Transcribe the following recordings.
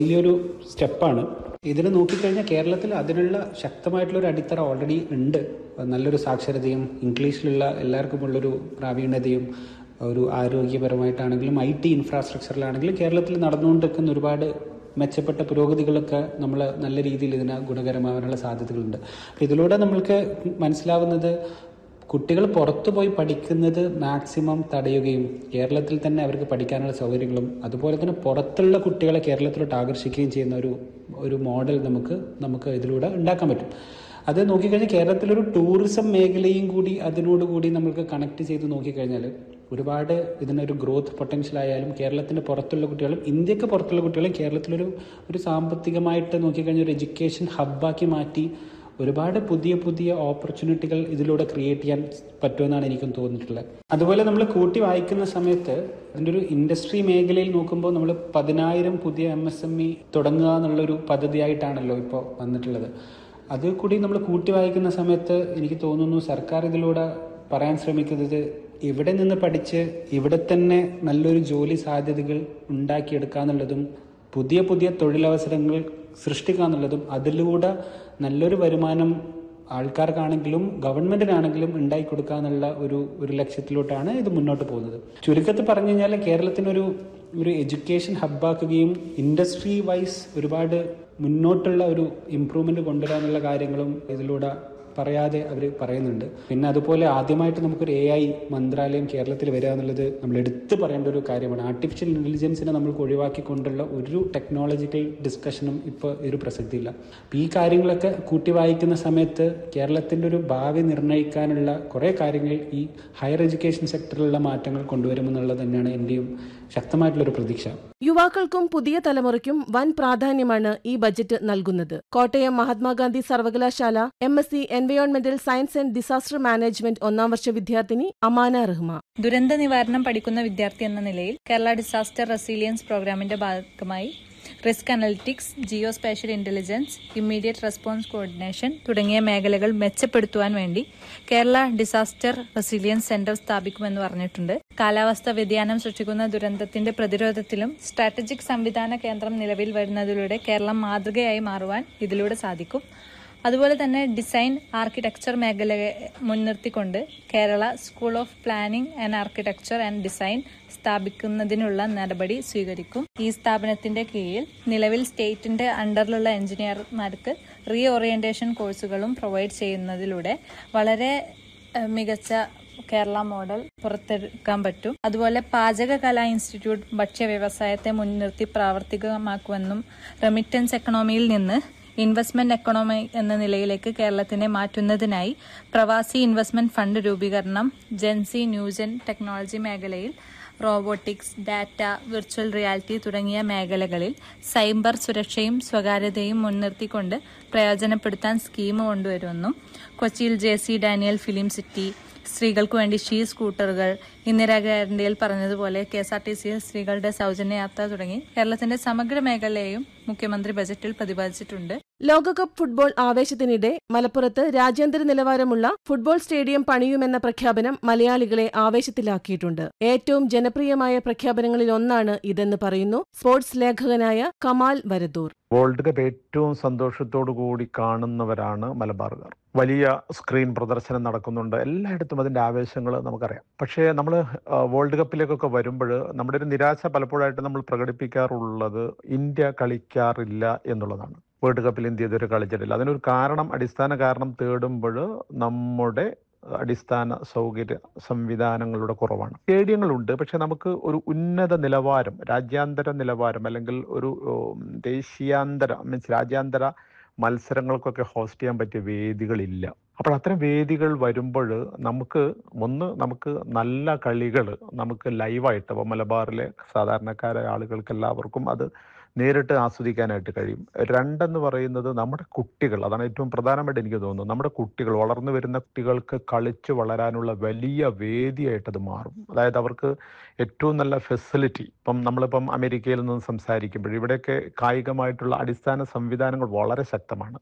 വലിയൊരു സ്റ്റെപ്പാണ് ഇതിൽ നോക്കിക്കഴിഞ്ഞാൽ കേരളത്തിൽ അതിനുള്ള ശക്തമായിട്ടുള്ള ഒരു അടിത്തറ ഓൾറെഡി ഉണ്ട് നല്ലൊരു സാക്ഷരതയും ഇംഗ്ലീഷിലുള്ള എല്ലാവർക്കും ഉള്ളൊരു പ്രാവീണ്യതയും ഒരു ആരോഗ്യപരമായിട്ടാണെങ്കിലും ഐ ടി ഇൻഫ്രാസ്ട്രക്ചറിലാണെങ്കിലും കേരളത്തിൽ നടന്നുകൊണ്ടിരിക്കുന്ന ഒരുപാട് മെച്ചപ്പെട്ട പുരോഗതികളൊക്കെ നമ്മൾ നല്ല രീതിയിൽ ഇതിന് ഗുണകരമാവാനുള്ള സാധ്യതകളുണ്ട് അപ്പോൾ ഇതിലൂടെ നമ്മൾക്ക് മനസ്സിലാവുന്നത് കുട്ടികൾ പുറത്തു പോയി പഠിക്കുന്നത് മാക്സിമം തടയുകയും കേരളത്തിൽ തന്നെ അവർക്ക് പഠിക്കാനുള്ള സൗകര്യങ്ങളും അതുപോലെ തന്നെ പുറത്തുള്ള കുട്ടികളെ കേരളത്തിലോട്ട് ആകർഷിക്കുകയും ചെയ്യുന്ന ഒരു ഒരു മോഡൽ നമുക്ക് നമുക്ക് ഇതിലൂടെ ഉണ്ടാക്കാൻ പറ്റും അത് നോക്കിക്കഴിഞ്ഞാൽ കേരളത്തിലൊരു ടൂറിസം മേഖലയും കൂടി അതിനോട് കൂടി നമുക്ക് കണക്ട് ചെയ്ത് നോക്കിക്കഴിഞ്ഞാൽ ഒരുപാട് ഇതിനൊരു ഗ്രോത്ത് പൊട്ടൻഷ്യൽ ആയാലും കേരളത്തിന് പുറത്തുള്ള കുട്ടികളും ഇന്ത്യക്ക് പുറത്തുള്ള കുട്ടികളും കേരളത്തിലൊരു ഒരു സാമ്പത്തികമായിട്ട് നോക്കിക്കഴിഞ്ഞാൽ ഒരു എഡ്യൂക്കേഷൻ ഹബ്ബാക്കി മാറ്റി ഒരുപാട് പുതിയ പുതിയ ഓപ്പർച്യൂണിറ്റികൾ ഇതിലൂടെ ക്രിയേറ്റ് ചെയ്യാൻ പറ്റുമെന്നാണ് എനിക്കും തോന്നിയിട്ടുള്ളത് അതുപോലെ നമ്മൾ കൂട്ടി വായിക്കുന്ന സമയത്ത് അതിൻ്റെ ഒരു ഇൻഡസ്ട്രി മേഖലയിൽ നോക്കുമ്പോൾ നമ്മൾ പതിനായിരം പുതിയ എം എസ് എം ഇ തുടങ്ങുക എന്നുള്ളൊരു പദ്ധതിയായിട്ടാണല്ലോ ഇപ്പോൾ വന്നിട്ടുള്ളത് അത് കൂടി നമ്മൾ കൂട്ടി വായിക്കുന്ന സമയത്ത് എനിക്ക് തോന്നുന്നു സർക്കാർ ഇതിലൂടെ പറയാൻ ശ്രമിക്കുന്നത് ഇവിടെ നിന്ന് പഠിച്ച് ഇവിടെ തന്നെ നല്ലൊരു ജോലി സാധ്യതകൾ ഉണ്ടാക്കിയെടുക്കുക എന്നുള്ളതും പുതിയ പുതിയ തൊഴിലവസരങ്ങൾ സൃഷ്ടിക്കുക എന്നുള്ളതും അതിലൂടെ നല്ലൊരു വരുമാനം ആൾക്കാർക്കാണെങ്കിലും ഗവൺമെന്റിനാണെങ്കിലും ഉണ്ടാക്കി കൊടുക്കുക എന്നുള്ള ഒരു ഒരു ലക്ഷ്യത്തിലോട്ടാണ് ഇത് മുന്നോട്ട് പോകുന്നത് ചുരുക്കത്തിൽ പറഞ്ഞു കഴിഞ്ഞാൽ കേരളത്തിനൊരു ഒരു എഡ്യൂക്കേഷൻ ഹബ്ബാക്കുകയും ഇൻഡസ്ട്രി വൈസ് ഒരുപാട് മുന്നോട്ടുള്ള ഒരു ഇമ്പ്രൂവ്മെന്റ് കൊണ്ടുവരാനുള്ള കാര്യങ്ങളും ഇതിലൂടെ പറയാതെ അവർ പറയുന്നുണ്ട് പിന്നെ അതുപോലെ ആദ്യമായിട്ട് നമുക്കൊരു എ ഐ മന്ത്രാലയം കേരളത്തിൽ വരിക എന്നുള്ളത് നമ്മൾ എടുത്തു പറയേണ്ട ഒരു കാര്യമാണ് ആർട്ടിഫിഷ്യൽ ഇന്റലിജൻസിനെ നമ്മൾക്ക് ഒഴിവാക്കിക്കൊണ്ടുള്ള ഒരു ടെക്നോളജിക്കൽ ഡിസ്കഷനും ഇപ്പോൾ ഒരു പ്രസക്തിയില്ല അപ്പം ഈ കാര്യങ്ങളൊക്കെ കൂട്ടി വായിക്കുന്ന സമയത്ത് കേരളത്തിൻ്റെ ഒരു ഭാവി നിർണ്ണയിക്കാനുള്ള കുറേ കാര്യങ്ങൾ ഈ ഹയർ എഡ്യൂക്കേഷൻ സെക്ടറിലുള്ള മാറ്റങ്ങൾ കൊണ്ടുവരുമെന്നുള്ളത് തന്നെയാണ് എൻ്റെയും ശക്തമായിട്ടുള്ളൊരു പ്രതീക്ഷ യുവാക്കൾക്കും പുതിയ തലമുറയ്ക്കും വൻ പ്രാധാന്യമാണ് ഈ ബജറ്റ് നൽകുന്നത് കോട്ടയം മഹാത്മാഗാന്ധി സർവകലാശാല എം എസ് സി എൻവയോൺമെന്റൽ സയൻസ് ആൻഡ് ഡിസാസ്റ്റർ മാനേജ്മെന്റ് ഒന്നാം വർഷ വിദ്യാർത്ഥിനി അമാന റഹ്മ ദുരന്ത നിവാരണം പഠിക്കുന്ന വിദ്യാർത്ഥി എന്ന നിലയിൽ കേരള ഡിസാസ്റ്റർ റെസീലിയൻസ് പ്രോഗ്രാമിന്റെ ഭാഗമായി risk analytics geospatial intelligence immediate response coordination തുടങ്ങിയ മേഖലകൾ മെച്ചപ്പെടുത്തുവാൻ വേണ്ടി കേരള ഡിസാസ്റ്റർ റെസിലിയൻസ് സെന്റർ സ്ഥാപിക്കുമെന്ന് പറഞ്ഞിട്ടുണ്ട് കാലാവസ്ഥ വ്യതിയാനം സൃഷ്ടിക്കുന്ന ദുരന്തത്തിന്റെ പ്രതിരോധത്തിലും സ്ട്രാറ്റജിക് സംവിധാന കേന്ദ്രം നിലവിൽ വരുന്നതിലൂടെ കേരളം മാതൃകയായി മാറുവാൻ ഇതിലൂടെ സാധിക്കും അതുപോലെ തന്നെ ഡിസൈൻ ആർക്കിടെക്ചർ മേഖലയെ മുൻനിർത്തിക്കൊണ്ട് Kerala school of planning and architecture and design സ്ഥാപിക്കുന്നതിനുള്ള നടപടി സ്വീകരിക്കും ഈ സ്ഥാപനത്തിന്റെ കീഴിൽ നിലവിൽ സ്റ്റേറ്റിന്റെ അണ്ടറിലുള്ള എഞ്ചിനീയർമാർക്ക് റീ ഓറിയന്റേഷൻ കോഴ്സുകളും പ്രൊവൈഡ് ചെയ്യുന്നതിലൂടെ വളരെ ഏഹ്, മികച്ച കേരള മോഡൽ പുറത്തെടുക്കാൻ പറ്റും അതുപോലെ പാചകകലാ ഇൻസ്റ്റിറ്റ്യൂട്ട് ഭക്ഷ്യ വ്യവസായത്തെ മുൻനിർത്തി പ്രാവർത്തികമാക്കുമെന്നും റെമിറ്റൻസ് എക്കണോമിയിൽ നിന്ന് ഇൻവെസ്റ്റ്മെന്റ് എക്കണോമി എന്ന നിലയിലേക്ക് കേരളത്തിനെ മാറ്റുന്നതിനായി പ്രവാസി ഇൻവെസ്റ്റ്മെന്റ് ഫണ്ട് രൂപീകരണം ജെൻസി ന്യൂജൻ ടെക്നോളജി മേഖലയിൽ റോബോട്ടിക്സ് ഡാറ്റ വിർച്വൽ റിയാലിറ്റി തുടങ്ങിയ മേഖലകളിൽ സൈബർ സുരക്ഷയും സ്വകാര്യതയും മുൻനിർത്തിക്കൊണ്ട് പ്രയോജനപ്പെടുത്താൻ സ്കീം കൊണ്ടുവരുമെന്നും കൊച്ചിയിൽ J C Daniel film city സ്ത്രീകൾക്ക് വേണ്ടി ഷീ സ്കൂട്ടറുകൾ ഇന്ദിരാഗാന്ധിയിൽ പറഞ്ഞതുപോലെ കെ എസ് ആർ ടി സിയിൽ സ്ത്രീകളുടെ സൗജന്യ യാത്ര തുടങ്ങി കേരളത്തിന്റെ സമഗ്ര മേഖലയെയും മുഖ്യമന്ത്രി ബജറ്റിൽ പ്രതിപാദിച്ചിട്ടുണ്ട് ലോകകപ്പ് ഫുട്ബോൾ ആവേശത്തിനിടെ മലപ്പുറത്ത് രാജ്യാന്തര നിലവാരമുള്ള ഫുട്ബോൾ സ്റ്റേഡിയം പണിയുമെന്ന പ്രഖ്യാപനം മലയാളികളെ ആവേശത്തിലാക്കിയിട്ടുണ്ട് ഏറ്റവും ജനപ്രിയമായ പ്രഖ്യാപനങ്ങളിൽ ഒന്നാണ് ഇതെന്ന് പറയുന്നു സ്പോർട്സ് ലേഖകനായ കമാൽ വരദൂർ വേൾഡ് കപ്പ് ഏറ്റവും സന്തോഷത്തോടു കൂടി കാണുന്നവരാണ് മലബാറുകാർ വലിയ സ്ക്രീൻ പ്രദർശനം നടക്കുന്നുണ്ട് എല്ലായിടത്തും അതിന്റെ ആവേശങ്ങൾ നമുക്കറിയാം പക്ഷേ നമ്മൾ വേൾഡ് കപ്പിലേക്കൊക്കെ വരുമ്പോൾ നമ്മുടെ ഒരു നിരാശ പലപ്പോഴായിട്ട് നമ്മൾ പ്രകടിപ്പിക്കാറുള്ളത് ഇന്ത്യ കളിക്കാറില്ല എന്നുള്ളതാണ് വേൾഡ് കപ്പിൽ ഇന്ത്യ ഇതുവരെ കളിച്ചിട്ടില്ല അതിനൊരു കാരണം അടിസ്ഥാന കാരണം തേടുമ്പോൾ നമ്മുടെ അടിസ്ഥാന സൗകര്യ സംവിധാനങ്ങളുടെ കുറവാണ് സ്റ്റേഡിയങ്ങളുണ്ട് പക്ഷെ നമുക്ക് ഒരു ഉന്നത നിലവാരം രാജ്യാന്തര നിലവാരം അല്ലെങ്കിൽ ഒരു ഉം, ദേശീയാന്തര മീൻസ് രാജ്യാന്തര മത്സരങ്ങൾക്കൊക്കെ ഹോസ്റ്റ് ചെയ്യാൻ പറ്റിയ വേദികളില്ല അപ്പോൾ അത്തരം വേദികൾ വരുമ്പോൾ നമുക്ക് ഒന്ന് നമുക്ക് നല്ല കളികൾ നമുക്ക് ലൈവായിട്ട് അപ്പോൾ മലബാറിലെ സാധാരണക്കാരായ ആളുകൾക്ക് എല്ലാവർക്കും അത് നേരിട്ട് ആസ്വദിക്കാനായിട്ട് കഴിയും രണ്ടെന്ന് പറയുന്നത് നമ്മുടെ കുട്ടികൾ അതാണ് ഏറ്റവും പ്രധാനമായിട്ട് എനിക്ക് തോന്നുന്നത് നമ്മുടെ കുട്ടികൾ വളർന്നു വരുന്ന കുട്ടികൾക്ക് കളിച്ച് വളരാനുള്ള വലിയ വേദിയായിട്ട് അത് മാറും അതായത് അവർക്ക് ഏറ്റവും നല്ല ഫെസിലിറ്റി ഇപ്പം നമ്മളിപ്പം അമേരിക്കയിൽ നിന്ന് സംസാരിക്കുമ്പോൾ ഇവിടെയൊക്കെ കായികമായിട്ടുള്ള അടിസ്ഥാന സംവിധാനങ്ങൾ വളരെ ശക്തമാണ്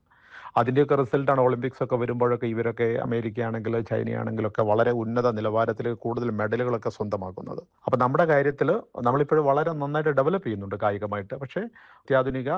അതിൻ്റെയൊക്കെ റിസൾട്ടാണ് ഒളിമ്പിക്സ് ഒക്കെ വരുമ്പോഴൊക്കെ ഇവരൊക്കെ അമേരിക്ക ആണെങ്കിൽ ചൈനയാണെങ്കിലൊക്കെ വളരെ ഉന്നത നിലവാരത്തിൽ കൂടുതൽ മെഡലുകളൊക്കെ സ്വന്തമാക്കുന്നത് അപ്പോൾ നമ്മുടെ കാര്യത്തിൽ നമ്മളിപ്പോഴും വളരെ നന്നായിട്ട് ഡെവലപ്പ് ചെയ്യുന്നുണ്ട് കായികമായിട്ട് പക്ഷേ അത്യാധുനിക